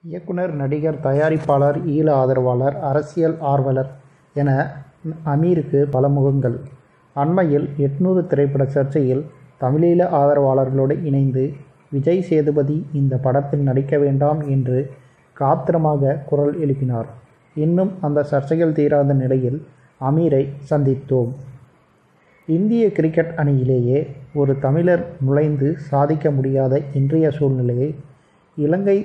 இயக்குனர் நடிகர் தயாரிப்பாளர் ஈழ ஆதரவாளர் அரசியல் ஆர்வலர் என அமீருக்கு பல முகங்கள் அண்மையில் எட்நூறு திரைப்பட சர்ச்சையில் தமிழீழ ஆதரவாளர்களோடு இணைந்து விஜய் சேதுபதி இந்த படத்தில் நடிக்க வேண்டாம் என்று காத்திரமாக குரல் எழுப்பினார் இன்னும் அந்த சர்ச்சைகள் தீராத நிலையில் அமீரை சந்தித்தோம் இந்திய கிரிக்கெட் அணியிலேயே ஒரு தமிழர் நுழைந்து சாதிக்க முடியாத இன்றைய சூழ்நிலையை இலங்கை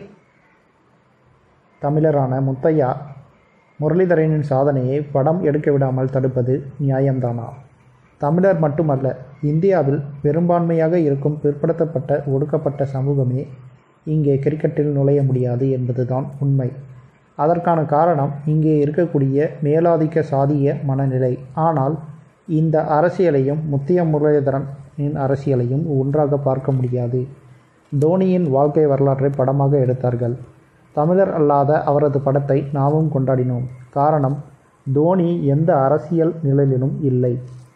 தமிழரான முத்தையா முரளிதரனின் சாதனையை படம் எடுக்க விடாமல் தடுப்பது நியாயம்தானா தமிழர் மட்டுமல்ல இந்தியாவில் பெரும்பான்மையாக இருக்கும் பிற்படுத்தப்பட்ட ஒடுக்கப்பட்ட சமூகமே இங்கே கிரிக்கெட்டில் நுழைய முடியாது என்பதுதான் உண்மை அதற்கான காரணம் இங்கே இருக்கக்கூடிய மேலாதிக்க சாதிய மனநிலை ஆனால் இந்த அரசியலையும் முத்திய முரளிதரனின் அரசியலையும் ஒன்றாக பார்க்க முடியாது தோனியின் வாழ்க்கை வரலாற்றை படமாக எடுத்தார்கள் தமிழர் அல்லாத அவரது படத்தை நாமும் கொண்டாடினோம் காரணம் தோனி எந்த அரசியல் நிழலிலும் இல்லை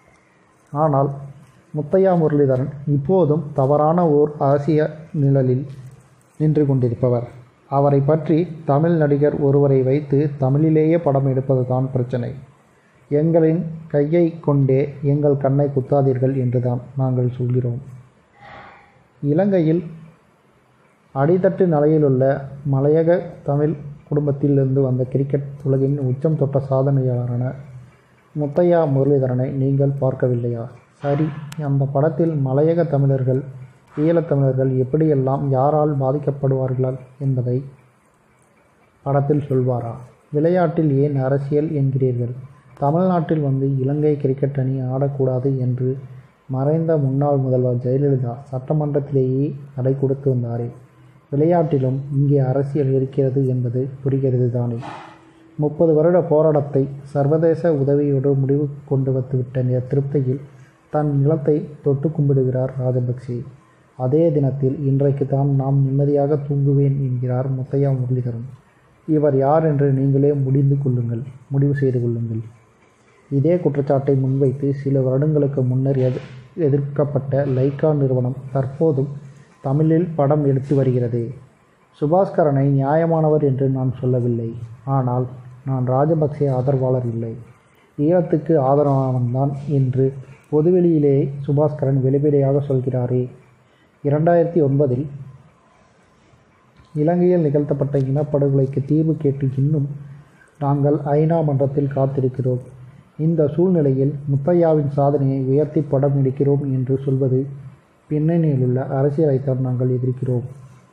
ஆனால் முத்தையா முரளிதரன் இப்போதும் தவறான ஓர் அரசியல் நிழலில் நின்று கொண்டிருப்பவர் அவரை பற்றி தமிழ் நடிகர் ஒருவரை வைத்து தமிழிலேயே படம் எடுப்பதுதான் பிரச்சனை எங்களின் கையை கொண்டே எங்கள் கண்ணை குத்தாதீர்கள் என்றுதான் நாங்கள் சொல்கிறோம் இலங்கையில் அடித்தட்டு நிலையிலுள்ள மலையக தமிழ் குடும்பத்திலிருந்து வந்த கிரிக்கெட் உலகின் உச்சம் தொட்ட சாதனையாளரான முத்தையா முரளிதரனை நீங்கள் பார்க்கவில்லையா சரி அந்த படத்தில் மலையக தமிழர்கள் ஈழத்தமிழர்கள் எப்படியெல்லாம் யாரால் பாதிக்கப்படுவார்கள் என்பதை படத்தில் சொல்வாரா விளையாட்டில் ஏன் அரசியல் என்கிறீர்கள் தமிழ்நாட்டில் வந்து இலங்கை கிரிக்கெட் அணி ஆடக்கூடாது என்று மறைந்த முன்னாள் முதல்வர் ஜெயலலிதா சட்டமன்றத்திலேயே தடை கொடுத்து வந்தாரே விளையாட்டிலும் இங்கே அரசியல் இருக்கிறது என்பது புரிகிறது தானே முப்பது வருட போராட்டத்தை சர்வதேச உதவியோடு முடிவு கொண்டு வந்துவிட்ட திருப்தியில் தன் நிலத்தை தொட்டு கும்பிடுகிறார் ராஜபக்சே அதே தினத்தில் இன்றைக்கு தான் நாம் நிம்மதியாக தூங்குவேன் என்கிறார் முத்தையா முரளிதரன் இவர் யார் என்று நீங்களே முடிந்து கொள்ளுங்கள் முடிவு செய்து கொள்ளுங்கள் இதே குற்றச்சாட்டை முன்வைத்து சில வருடங்களுக்கு முன்னர் எது எதிர்க்கப்பட்ட லைக்கா நிறுவனம் தற்போதும் தமிழில் படம் எடுத்து வருகிறது சுபாஸ்கரனை நியாயமானவர் என்று நான் சொல்லவில்லை ஆனால் நான் ராஜபக்சே ஆதரவாளர் இல்லை ஈழத்துக்கு ஆதரவானவன்தான் என்று பொதுவெளியிலே சுபாஸ்கரன் வெளிப்படையாக சொல்கிறாரே இரண்டாயிரத்தி ஒன்பதில் இலங்கையில் நிகழ்த்தப்பட்ட இனப்படுகொலைக்கு தீர்வு கேட்டு இன்னும் நாங்கள் ஐநா மன்றத்தில் காத்திருக்கிறோம் இந்த சூழ்நிலையில் முத்தையாவின் சாதனையை உயர்த்தி படம் எடுக்கிறோம் என்று சொல்வது பின்னணியிலுள்ள அரசியலைத்தான் நாங்கள் எதிர்க்கிறோம்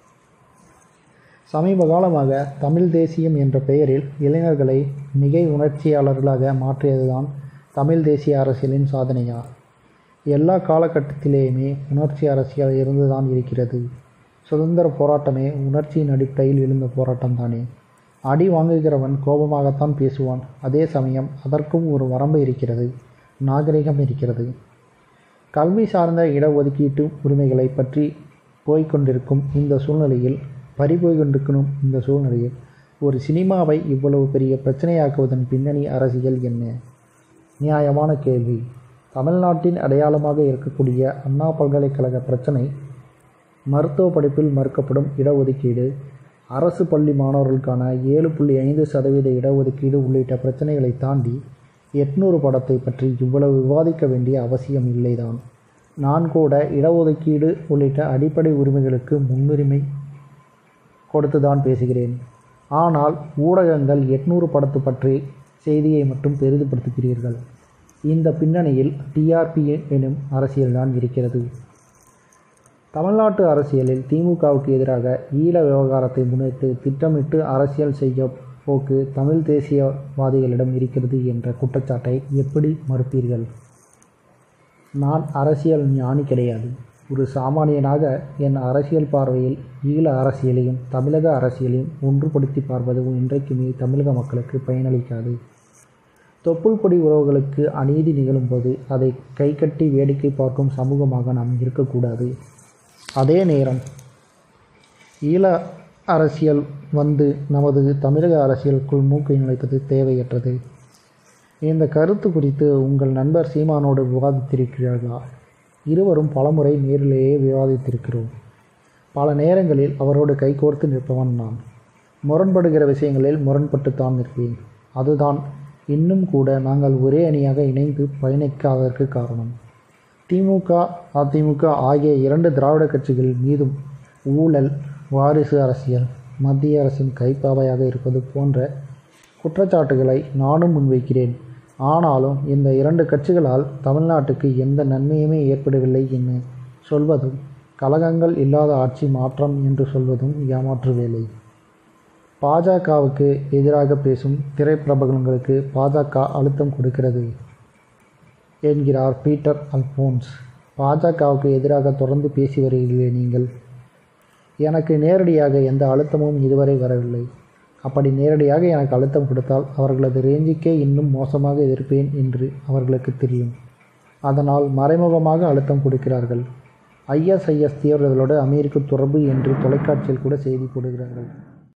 சமீப காலமாக தமிழ் தேசியம் என்ற பெயரில் இளைஞர்களை மிகை உணர்ச்சியாளர்களாக மாற்றியதுதான் தமிழ் தேசிய அரசியலின் சாதனையா எல்லா காலகட்டத்திலேயுமே உணர்ச்சி அரசியல் இருந்துதான் இருக்கிறது சுதந்திர போராட்டமே உணர்ச்சியின் அடிப்படையில் எழுந்த போராட்டம் தானே அடி வாங்குகிறவன் கோபமாகத்தான் பேசுவான் அதே சமயம் அதற்கும் ஒரு வரம்பு இருக்கிறது நாகரிகம் இருக்கிறது கல்வி சார்ந்த இடஒதுக்கீட்டு உரிமைகளை பற்றி போய்கொண்டிருக்கும் இந்த சூழ்நிலையில் பறிபோய் கொண்டிருக்கணும் இந்த சூழ்நிலையில் ஒரு சினிமாவை இவ்வளவு பெரிய பிரச்சனையாக்குவதன் பின்னணி அரசியல் என்ன நியாயமான கேள்வி தமிழ்நாட்டின் அடையாளமாக இருக்கக்கூடிய அண்ணா பல்கலைக்கழக பிரச்சனை மருத்துவ படிப்பில் மறுக்கப்படும் இடஒதுக்கீடு அரசு பள்ளி மாணவர்களுக்கான ஏழு புள்ளி ஐந்து சதவீத இடஒதுக்கீடு உள்ளிட்ட பிரச்சனைகளை தாண்டி எட்நூறு படத்தை பற்றி இவ்வளவு விவாதிக்க வேண்டிய அவசியம் இல்லைதான் நான் கூட இடஒதுக்கீடு உள்ளிட்ட அடிப்படை உரிமைகளுக்கு முன்னுரிமை கொடுத்துதான் பேசுகிறேன் ஆனால் ஊடகங்கள் எட்நூறு படத்து பற்றி செய்தியை மட்டும் பெரிதுபடுத்துகிறீர்கள் இந்த பின்னணியில் டிஆர்பி எனும் அரசியல்தான் இருக்கிறது தமிழ்நாட்டு அரசியலில் திமுகவுக்கு எதிராக ஈழ விவகாரத்தை முன்வைத்து திட்டமிட்டு அரசியல் செய்ய போக்கு தமிழ் தேசியவாதிகளிடம் இருக்கிறது என்ற குற்றச்சாட்டை எப்படி மறுப்பீர்கள் நான் அரசியல் ஞானி கிடையாது ஒரு சாமானியனாக என் அரசியல் பார்வையில் ஈழ அரசியலையும் தமிழக அரசியலையும் ஒன்றுபடுத்தி பார்ப்பது இன்றைக்குமே தமிழக மக்களுக்கு பயனளிக்காது தொப்புள் கொடி உறவுகளுக்கு அநீதி நிகழும்போது அதை கைகட்டி வேடிக்கை பார்க்கும் சமூகமாக நாம் இருக்கக்கூடாது அதே நேரம் ஈழ அரசியல் வந்து நமது தமிழக அரசியலுக்குள் மூக்கை நுழைப்பது தேவையற்றது இந்த கருத்து குறித்து உங்கள் நண்பர் சீமானோடு விவாதித்திருக்கிறார்களா இருவரும் பலமுறை நேரிலேயே விவாதித்திருக்கிறோம் பல நேரங்களில் அவரோடு கைகோர்த்து நிற்பவன் நான் முரண்படுகிற விஷயங்களில் முரண்பட்டுத்தான் இருப்பேன் அதுதான் இன்னும் கூட நாங்கள் ஒரே அணியாக இணைந்து பயணிக்காததற்கு காரணம் திமுக அதிமுக ஆகிய இரண்டு திராவிட கட்சிகள் மீதும் ஊழல் வாரிசு அரசியல் மத்திய அரசின் கைப்பாவையாக இருப்பது போன்ற குற்றச்சாட்டுகளை நானும் முன்வைக்கிறேன் ஆனாலும் இந்த இரண்டு கட்சிகளால் தமிழ்நாட்டுக்கு எந்த நன்மையுமே ஏற்படவில்லை என்று சொல்வதும் கலகங்கள் இல்லாத ஆட்சி மாற்றம் என்று சொல்வதும் ஏமாற்று வேலை பாஜகவுக்கு எதிராக பேசும் திரைப்பிரபலங்களுக்கு பாஜக அழுத்தம் கொடுக்கிறது என்கிறார் பீட்டர் அல்போன்ஸ் பாஜகவுக்கு எதிராக தொடர்ந்து பேசி வருகிறீர்களே நீங்கள் எனக்கு நேரடியாக எந்த அழுத்தமும் இதுவரை வரவில்லை அப்படி நேரடியாக எனக்கு அழுத்தம் கொடுத்தால் அவர்களது ரேஞ்சுக்கே இன்னும் மோசமாக இருப்பேன் என்று அவர்களுக்கு தெரியும் அதனால் மறைமுகமாக அழுத்தம் கொடுக்கிறார்கள் ஐஎஸ்ஐஎஸ் தீவிரர்களோடு அமெரிக்க தொடர்பு என்று தொலைக்காட்சியில் கூட செய்தி போடுகிறார்கள்